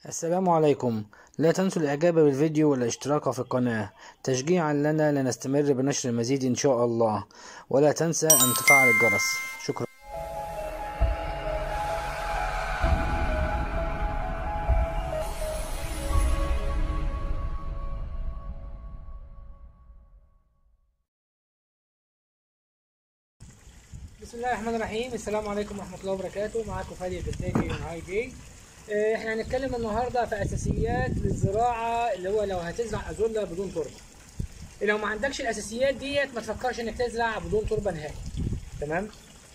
السلام عليكم لا تنسوا الاعجاب بالفيديو والاشتراك في القناة تشجيعا لنا لنستمر بنشر المزيد ان شاء الله ولا تنسى ان تفعل الجرس شكرا بسم الله الرحمن الرحيم السلام عليكم ورحمة الله وبركاته معاكم فادي البرتاجي من هاي جي آه، احنا هنتكلم النهارده في اساسيات للزراعه اللي هو لو هتزرع ازولا بدون تربه لو ما عندكش الاساسيات ديت ما تفكرش انك تزرع بدون تربه نهائي تمام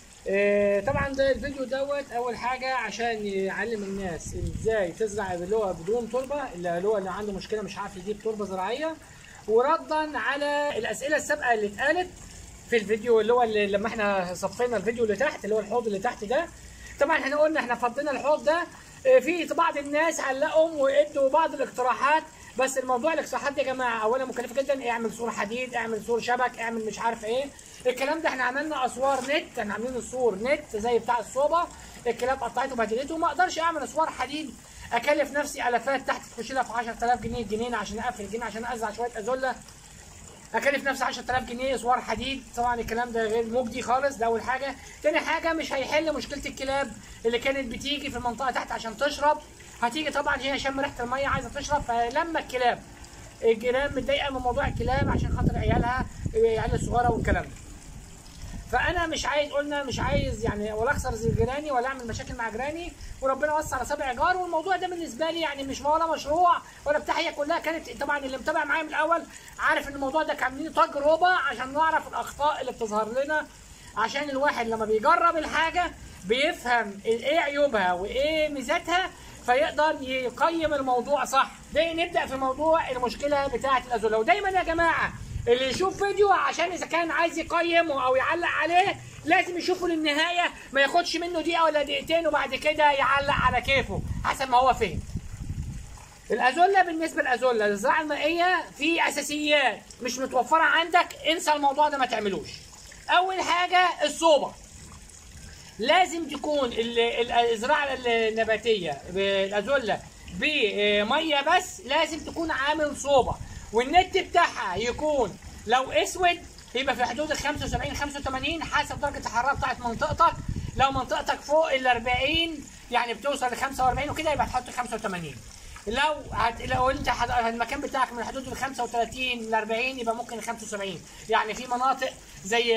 آه، طبعا ده الفيديو دوت اول حاجه عشان يعلم الناس ازاي تزرع اللي هو بدون تربه اللي هو اللي عنده مشكله مش عارف يجيب تربه زراعيه وردا على الاسئله السابقه اللي اتقالت في الفيديو اللي هو اللي لما احنا صفينا الفيديو اللي تحت اللي هو الحوض اللي تحت ده طبعا احنا قلنا احنا فضينا الحوض ده اه، في بعض الناس علقهم وادوا بعض الاقتراحات بس الموضوع الاقتراحات دي يا جماعه اولا مكلفه جدا اعمل سور حديد اعمل سور شبك اعمل مش عارف ايه الكلام ده احنا عملنا اسوار نت احنا عاملين السور نت زي بتاع الصوبه الكلاب قطعته وبهدلته ما اقدرش اعمل اسوار حديد اكلف نفسي الافات تحت تخش لها في 10000 جنيه جنيه عشان اقفل جنيه عشان ازرع شويه ازوله اكلف نفسي 10000 جنيه اسوار حديد طبعا الكلام ده غير مجدي خالص ده اول حاجه تاني حاجه مش هيحل مشكله الكلاب اللي كانت بتيجي في المنطقه تحت عشان تشرب هتيجي طبعا هي شم ريحه الميه عايزه تشرب فلما الكلاب الجيران متضايقه من موضوع الكلاب عشان خاطر عيالها العيال الصغيره والكلام ده فانا مش عايز قلنا مش عايز يعني ولا اخسر زي جيراني ولا اعمل مشاكل مع جيراني وربنا وسع على سبع جار والموضوع ده بالنسبه لي يعني مش ولا مشروع ولا بتاع هي كلها كانت طبعا اللي متابع معايا من الاول عارف ان الموضوع ده كان عاملين تجربه عشان نعرف الاخطاء اللي بتظهر لنا عشان الواحد لما بيجرب الحاجه بيفهم ايه عيوبها وايه ميزاتها فيقدر يقيم الموضوع صح ده نبدا في موضوع المشكله بتاعه الازوله ودايما يا جماعه اللي يشوف فيديو عشان اذا كان عايز يقيم او يعلق عليه لازم يشوفه للنهايه ما ياخدش منه دقيقه ولا دقيقتين وبعد كده يعلق على كيفه حسب ما هو فهم الازولا بالنسبه للازولا الزراعه المائيه في اساسيات مش متوفره عندك انسى الموضوع ده ما تعملوش اول حاجه الصوبه لازم تكون ال- ال- الزراعه النباتيه الازولا بميه بس لازم تكون عامل صوبه والنت بتاعها يكون لو اسود يبقى في حدود ال 75 85 حسب درجه الحراره بتاعت منطقتك لو منطقتك فوق ال 40 يعني بتوصل ل 45 وكده يبقى تحط 85 لو هت... لو انت حد... المكان بتاعك من حدود ال 35 ل 40 يبقى ممكن 75 يعني في مناطق زي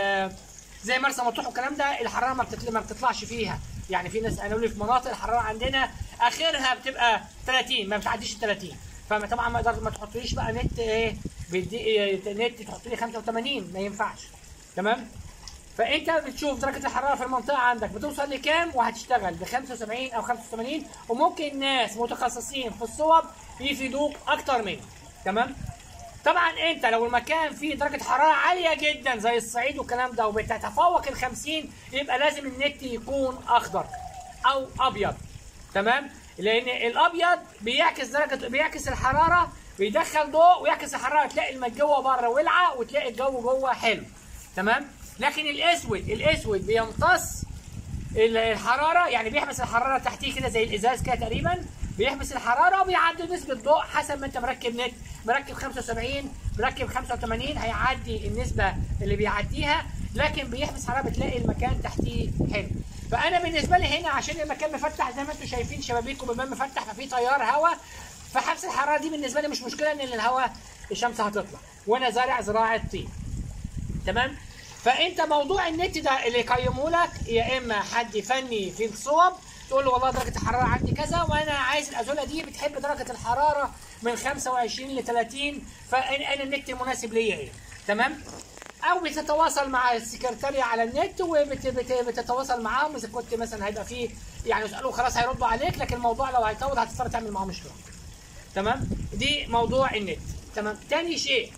زي مرسى مطروح والكلام ده الحراره ما, بتطل... ما بتطلعش فيها يعني في ناس قالوا لي في مناطق الحراره عندنا اخرها بتبقى 30 ما بتعديش ال 30 فطبعا ما اقدر ما تحطليش بقى نت ايه بدي... إيه، نت تحط لي 85 ما ينفعش تمام فانت بتشوف درجه الحراره في المنطقه عندك بتوصل لكام وهتشتغل ب 75 او 85 وممكن ناس متخصصين في الصوب يفيدوك اكتر منك تمام طبعا انت لو المكان فيه درجه حراره عاليه جدا زي الصعيد والكلام ده وبتتفوق ال 50 يبقى لازم النت يكون اخضر او ابيض تمام لان الابيض بيعكس درجه بيعكس الحراره بيدخل ضوء ويعكس الحراره تلاقي الماء جوه بره ولعه وتلاقي الجو جوه حلو تمام لكن الاسود الاسود بيمتص ال- الحراره يعني بيحبس الحراره تحتيه كده زي الازاز كده تقريبا بيحبس الحراره وبيعدي نسبه ضوء حسب ما انت مركب نت مركب 75 مركب 85 هيعدي النسبه اللي بيعديها لكن بيحبس حراره بتلاقي المكان تحتيه حلو فانا بالنسبه لي هنا عشان المكان مفتح زي ما انتم شايفين شبابيك وبيبان مفتح ففي تيار هواء فحبس الحراره دي بالنسبه لي مش مشكله ان الهواء الشمس هتطلع وانا زارع زراعه طين تمام فانت موضوع النت ده اللي يقيمه لك يا اما حد فني في الصوب تقول له والله درجه الحراره عندي كذا وانا عايز الازوله دي بتحب درجه الحراره من 25 ل 30 فانا النت المناسب ليا ايه تمام او بتتواصل مع السكرتارية على النت وبتتواصل معاهم اذا كنت مثلا هيبقى فيه يعني اساله خلاص هيردوا عليك لكن الموضوع لو هيطول هتضطر تعمل معاهم اشتراك تمام دي موضوع النت تمام تاني شيء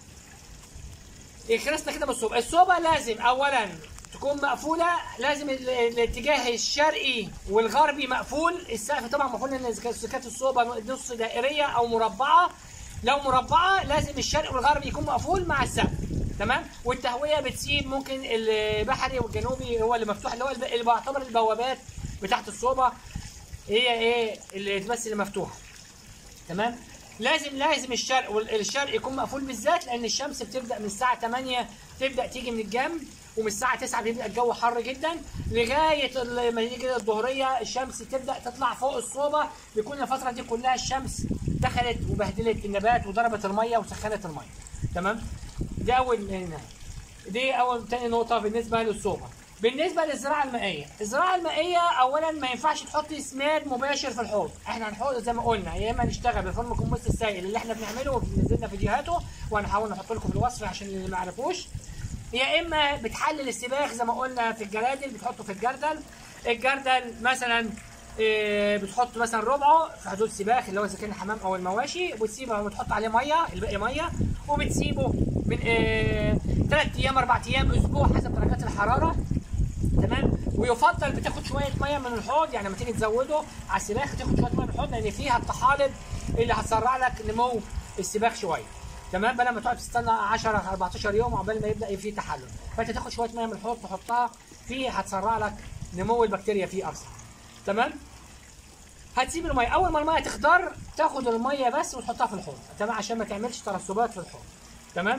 خلصنا كده من الصوبة الصوبة لازم أولا تكون مقفولة لازم ال- الاتجاه الشرقي والغربي مقفول السقف طبعا مقفول لأن إذا كانت الصوبة نص دائرية أو مربعة لو مربعة لازم الشرق والغربي يكون مقفول مع السقف تمام والتهوية بتسيب ممكن البحري والجنوبي هو اللي مفتوح اللي هو الب- اللي بيعتبر البوابات بتاعت الصوبة هي ايه اللي بس اللي مفتوحه تمام لازم لازم الشرق والشرق يكون مقفول بالذات لان الشمس بتبدا من الساعه 8 تبدا تيجي من الجنب ومن الساعه 9 بيبقى الجو حر جدا لغايه ال- ما يجي الظهريه الشمس تبدا تطلع فوق الصوبه بيكون الفتره دي كلها الشمس دخلت وبهدلت النبات وضربت الميه وسخنت الميه تمام دي اول نهاية. دي اول تاني نقطه بالنسبه للصوبه بالنسبه للزراعه المائيه الزراعه المائيه اولا ما ينفعش تحط اسماد مباشر في الحوض احنا هنحط زي ما قلنا يا اما نشتغل بالفورم كومبوست السائل اللي احنا بنعمله ونزلنا فيديوهاته وهنحاول نحط لكم في الوصف عشان اللي ما يعرفوش يا اما بتحلل السباخ زي ما قلنا في الجرادل بتحطه في الجردل الجردل مثلا إيه، بتحط مثلا ربعه في حدود سباخ اللي هو اذا كان الحمام او المواشي وتسيبه وتحط عليه ميه الباقي ميه وبتسيبه من ثلاث ايام اربع ايام اسبوع حسب درجات الحراره تمام ويفضل بتاخد شويه ميه من الحوض يعني لما تيجي تزوده على السباخ تاخد شويه ميه من الحوض لان فيها الطحالب اللي هتسرع لك نمو السباخ شويه تمام بدل ما تقعد تستنى 10 14 يوم عقبال ما يبدا فيه تحلل فانت تاخد شويه ميه من الحوض تحطها فيه هتسرع لك نمو البكتيريا فيه اسرع تمام هتسيب الميه اول ما الميه تخضر تاخد الميه بس وتحطها في الحوض تمام عشان ما تعملش ترسبات في الحوض تمام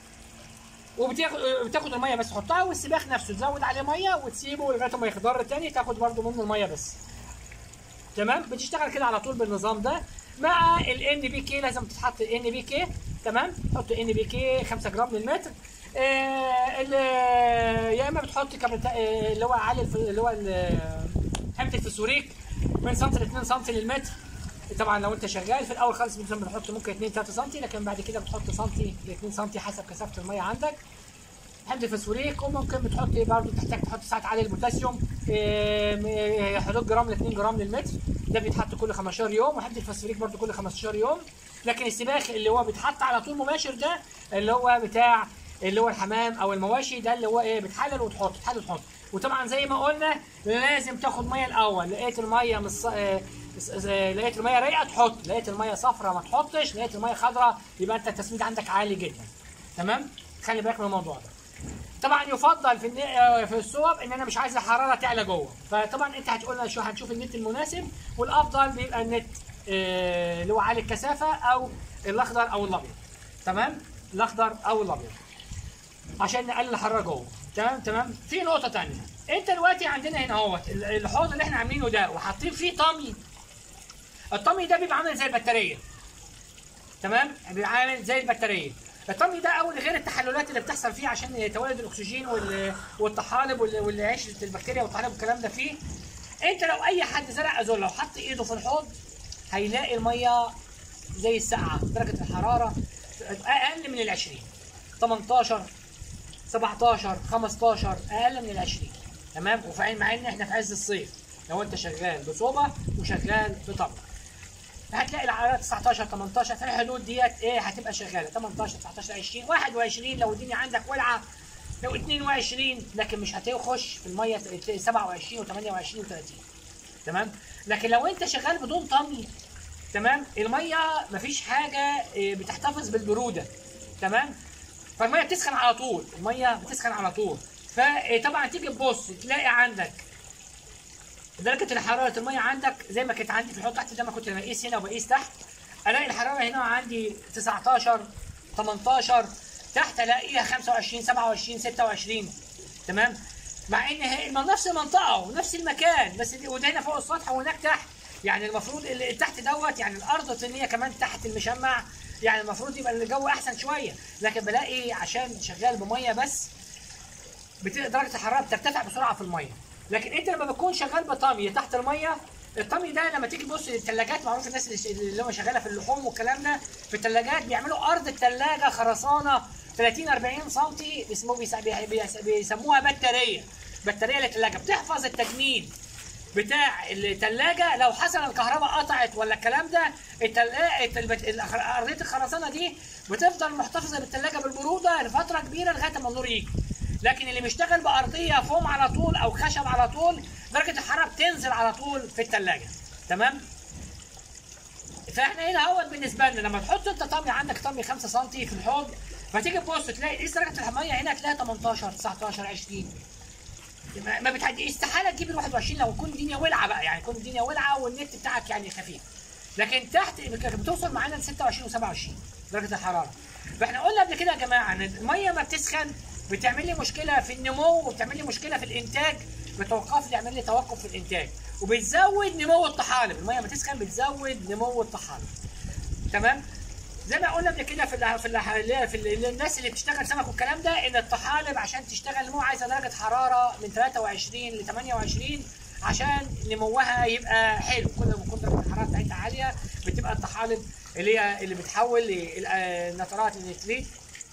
وبتاخد بتاخد الميه بس تحطها والسباخ نفسه تزود عليه ميه وتسيبه لغايه ما يخضر تاني تاخد برده منه الميه بس تمام بتشتغل كده على طول بالنظام ده مع الان بي كي لازم تتحط الان بي كي تمام تحط ان بي كي 5 جرام للمتر آه ال- يا اما بتحط كبريتا آه، اللي هو عالي الف- اللي هو ال- حمض الفسفوريك من سم ل 2 سم للمتر طبعا لو انت شغال في الاول خالص مثلا بنحط ممكن 2 3 سم لكن بعد كده بتحط سم ل 2 سم حسب كثافه الميه عندك حمض الفسفوريك وممكن بتحط برضه تحتاج تحط ساعات عالي البوتاسيوم إيه، حدود جرام ل 2 جرام للمتر ده بيتحط كل 15 يوم وحمض الفسفوريك برضه كل 15 يوم لكن السباخ اللي هو بيتحط على طول مباشر ده اللي هو بتاع اللي هو الحمام او المواشي ده اللي هو ايه بتحلل وتحط تحلل وتحط وطبعا زي ما قلنا لازم تاخد ميه الاول لقيت الميه مص... آه، آه، لقيت الميه رايقه تحط لقيت الميه صفراء ما تحطش لقيت الميه خضراء يبقى انت التسميد عندك عالي جدا تمام خلي بالك من الموضوع ده طبعا يفضل في الن- آه، في الصوب ان انا مش عايز الحراره تعلى جوه فطبعا انت هتقول لنا شو هنشوف النت المناسب والافضل بيبقى النت آه، اللي هو عالي الكثافه او الاخضر او الابيض تمام الاخضر او الابيض عشان نقلل الحراره جوه تمام تمام في نقطه تانية انت دلوقتي عندنا هنا اهوت ال- الحوض اللي احنا عاملينه ده وحاطين فيه طمي الطمي ده بيبقى عامل زي البطاريه تمام بيبقى عامل زي البطاريه الطمي ده اول غير التحللات اللي بتحصل فيه عشان تولد الاكسجين وال- والطحالب وال- والعيش البكتيريا والطحالب والكلام ده فيه انت لو اي حد زرع ازول لو حط ايده في الحوض هيلاقي الميه زي الساقعه درجه الحراره اقل من ال 20 18 17 15 اقل من ال 20 تمام وفي مع ان احنا في عز الصيف لو انت شغال بصوبه وشغال بطبق هتلاقي العرارة 19 18 في الحدود ديت ايه هتبقى شغاله 18 19 20 21 لو الدنيا عندك ولعه لو 22 لكن مش هتخش في الميه 27 و28 و30 تمام لكن لو انت شغال بدون طمي تمام الميه مفيش حاجه إيه، بتحتفظ بالبروده تمام فالميه بتسخن على طول الميه بتسخن على طول فطبعا تيجي تبص تلاقي عندك درجة الحرارة المية عندك زي ما كانت عندي في الحوض تحت زي ما كنت بقيس هنا وبقيس تحت الاقي الحرارة هنا عندي 19 18 تحت الاقيها 25 27 26 تمام مع ان هي الم- نفس المنطقة ونفس المكان بس دي وده هنا فوق السطح وهناك تحت يعني المفروض اللي تحت دوت يعني الارض الطينية كمان تحت المشمع يعني المفروض يبقى الجو احسن شوية لكن بلاقي عشان شغال بمية بس بت- درجه الحراره بترتفع بسرعه في الميه لكن انت لما بتكون شغال بطمي تحت الميه الطمي ده لما تيجي تبص للثلاجات معروف الناس اللي ش- اللي هم شغاله في اللحوم والكلام ده في الثلاجات بيعملوا ارض الثلاجه خرسانه 30 40 سم اسمه بيس- بي- بيس- بيسموها بطاريه بطاريه للثلاجه بتحفظ التجميد بتاع الثلاجه لو حصل الكهرباء قطعت ولا الكلام ده التلاجة ارضيه الخرسانه دي بتفضل محتفظه بالثلاجه بالبروده لفتره كبيره لغايه ما النور يجي لكن اللي بيشتغل بارضيه فوم على طول او خشب على طول درجه الحراره بتنزل على طول في الثلاجه تمام فاحنا هنا اهوت بالنسبه لنا لما تحط انت طمي عندك طمي 5 سم في الحوض فتيجي تبص تلاقي قيس درجه الميه هنا تلاقي 18 19 20 ما ما بتعدي استحاله تجيب ال 21 لو يكون الدنيا ولعه بقى يعني يكون الدنيا ولعه والنت بتاعك يعني خفيف لكن تحت بتوصل معانا ل 26 و27 درجه الحراره فاحنا قلنا قبل كده يا جماعه ان الميه ما بتسخن بتعمل لي مشكله في النمو وبتعمل لي مشكله في الانتاج بتوقف لي يعمل لي توقف في الانتاج وبتزود نمو الطحالب الميه ما تسخن بتزود نمو الطحالب تمام زي ما قلنا قبل كده في ال في ال في ال الناس اللي بتشتغل سمك والكلام ده ان الطحالب عشان تشتغل نمو عايزه درجه حراره من 23 ل 28 عشان نموها يبقى حلو كل ما تكون درجه الحراره بتاعتها عاليه بتبقى الطحالب اللي هي اللي بتحول النترات للنتريت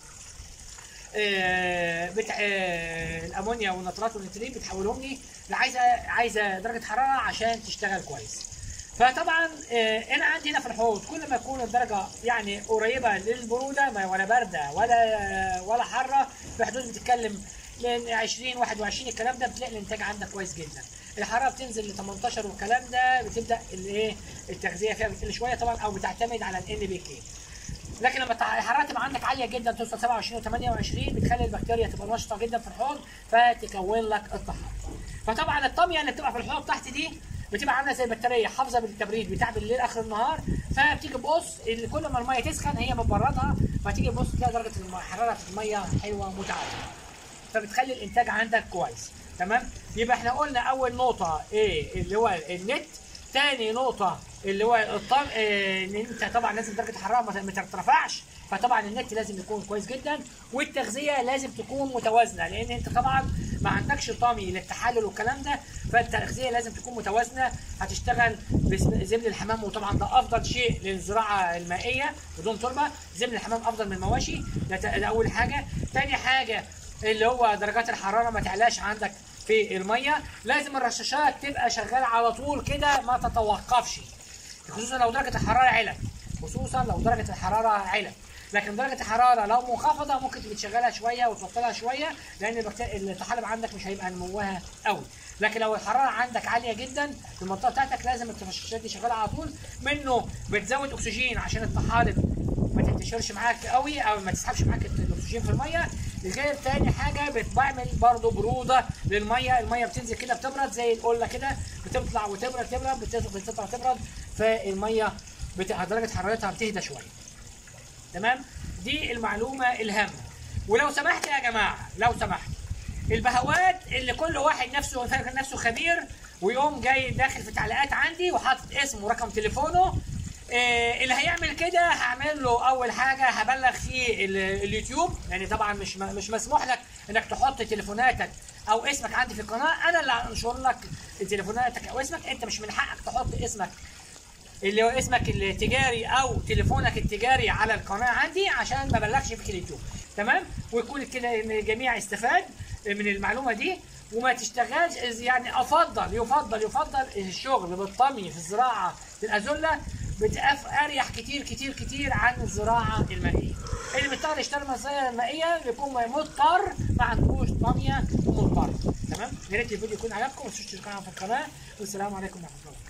آه، بتاع آه، الامونيا والنترات والنتريت بتحولهم لي عايزه عايزه درجه حراره عشان تشتغل كويس فطبعا آه، انا عندي هنا في الحوض كل ما يكون الدرجه يعني قريبه للبروده ما ولا بارده ولا ولا حاره في حدود بتتكلم من 20 21 الكلام ده بتلاقي الانتاج عندك كويس جدا الحراره بتنزل ل 18 والكلام ده بتبدا الايه التغذيه فيها بتقل شويه طبعا او بتعتمد على الان بي كي لكن لما التع- الحراره تبقى عندك عاليه جدا توصل 27 و 28 بتخلي البكتيريا تبقى نشطه جدا في الحوض فتكون لك الطحالب فطبعا الطميه اللي بتبقى في الحوض تحت دي بتبقى عامله زي البطاريه حافظه بالتبريد بتاع بالليل اخر النهار فبتيجي تبص اللي كل ما الميه تسخن هي بتبردها فتيجي تبص تلاقي درجه الم- حراره الميه حلوه متعادله فبتخلي الانتاج عندك كويس تمام يبقى احنا قلنا اول نقطه ايه اللي هو النت تاني نقطه اللي هو الطم إيه ان انت طبعا لازم درجه الحراره ما ما ترتفعش فطبعا النت لازم يكون كويس جدا والتغذيه لازم تكون متوازنه لان انت طبعا ما عندكش طامي للتحلل والكلام ده فالتغذيه لازم تكون متوازنه هتشتغل بزبل الحمام وطبعا ده افضل شيء للزراعه المائيه بدون تربه زبل الحمام افضل من المواشي ده ت- ده اول حاجه تاني حاجه اللي هو درجات الحراره ما تعلاش عندك في الميه لازم الرشاشات تبقى شغاله على طول كده ما تتوقفش خصوصا لو درجه الحراره علت خصوصا لو درجه الحراره علت لكن درجه الحراره لو منخفضه ممكن تشغلها شويه وتوطلها شويه لان البكتيريا الطحالب عندك مش هيبقى نموها قوي لكن لو الحراره عندك عاليه جدا في المنطقه بتاعتك لازم الرشاشات دي شغاله على طول منه بتزود اكسجين عشان الطحالب ما تنتشرش معاك قوي او ما تسحبش معاك الاكسجين في الميه غير تاني حاجه بتعمل برضو بروده للميه الميه بتنزل كده بتبرد زي القله كده بتطلع وتبرد تبرد بتطلع بتطلع تبرد فالميه بت... درجه حرارتها بتهدى شويه تمام دي المعلومه الهامه ولو سمحت يا جماعه لو سمحت البهوات اللي كل واحد نفسه فاكر نفسه خبير ويقوم جاي داخل في تعليقات عندي وحاطط اسمه ورقم تليفونه إيه اللي هيعمل كده هعمل له اول حاجه هبلغ فيه ال- اليوتيوب يعني طبعا مش م- مش مسموح لك انك تحط تليفوناتك او اسمك عندي في القناه انا اللي هنشر لك تليفوناتك او اسمك انت مش من حقك تحط اسمك اللي هو اسمك التجاري او تليفونك التجاري على القناه عندي عشان ما بلغش فيك اليوتيوب تمام ويكون كده ان الجميع استفاد من المعلومه دي وما تشتغلش يعني افضل يفضل يفضل الشغل بالطمي في الزراعه في الازله بتقف اريح كتير كتير كتير عن الزراعه المائيه اللي بيضطر يشتغل من الزراعه المائيه بيكون مضطر ما عندوش طاميه ومضطر تمام يا ريت الفيديو يكون عجبكم ما تنسوش تشتركوا في القناه والسلام عليكم ورحمه الله